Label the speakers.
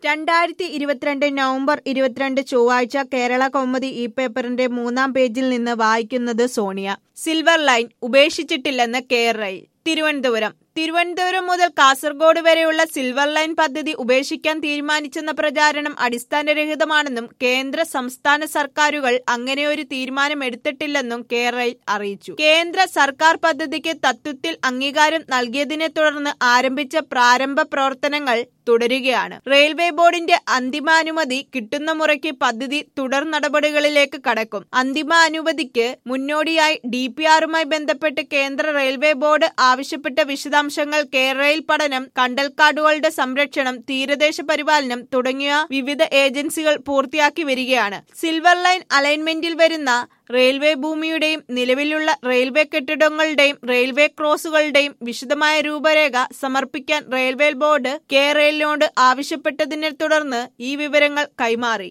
Speaker 1: രണ്ടായിരത്തി ഇരുപത്തിരണ്ട് നവംബർ ഇരുപത്തിരണ്ട് ചൊവ്വാഴ്ച കേരള കൗമുദി ഈ പേപ്പറിന്റെ മൂന്നാം പേജിൽ നിന്ന് വായിക്കുന്നത് സോണിയ സിൽവർ ലൈൻ ഉപേക്ഷിച്ചിട്ടില്ലെന്ന് കെ റെയിൽ തിരുവനന്തപുരം തിരുവനന്തപുരം മുതൽ കാസർഗോഡ് വരെയുള്ള സിൽവർ ലൈൻ പദ്ധതി ഉപേക്ഷിക്കാൻ തീരുമാനിച്ചെന്ന പ്രചാരണം അടിസ്ഥാനരഹിതമാണെന്നും കേന്ദ്ര സംസ്ഥാന സർക്കാരുകൾ അങ്ങനെയൊരു തീരുമാനം എടുത്തിട്ടില്ലെന്നും കെ റെയിൽ അറിയിച്ചു കേന്ദ്ര സർക്കാർ പദ്ധതിക്ക് തത്വത്തിൽ അംഗീകാരം നൽകിയതിനെ തുടർന്ന് ആരംഭിച്ച പ്രാരംഭ പ്രവർത്തനങ്ങൾ തുടരുകയാണ് റെയിൽവേ ബോർഡിന്റെ അന്തിമാനുമതി കിട്ടുന്ന മുറയ്ക്ക് പദ്ധതി തുടർ നടപടികളിലേക്ക് കടക്കും അന്തിമാനുമതിക്ക് മുന്നോടിയായി ഡി പി ആറുമായി ബന്ധപ്പെട്ട് കേന്ദ്ര റെയിൽവേ ബോർഡ് ആവശ്യപ്പെട്ട വിശദാംശങ്ങൾ കേരളയിൽ പഠനം കണ്ടൽക്കാടുകളുടെ സംരക്ഷണം തീരദേശ പരിപാലനം തുടങ്ങിയ വിവിധ ഏജൻസികൾ പൂർത്തിയാക്കി വരികയാണ് സിൽവർ ലൈൻ അലൈൻമെന്റിൽ വരുന്ന റെയിൽവേ ഭൂമിയുടെയും നിലവിലുള്ള റെയിൽവേ കെട്ടിടങ്ങളുടെയും റെയിൽവേ ക്രോസുകളുടെയും വിശദമായ രൂപരേഖ സമർപ്പിക്കാൻ റെയിൽവേ ബോർഡ് കെ റെയിലിനോട് ആവശ്യപ്പെട്ടതിനെ തുടർന്ന് ഈ വിവരങ്ങൾ കൈമാറി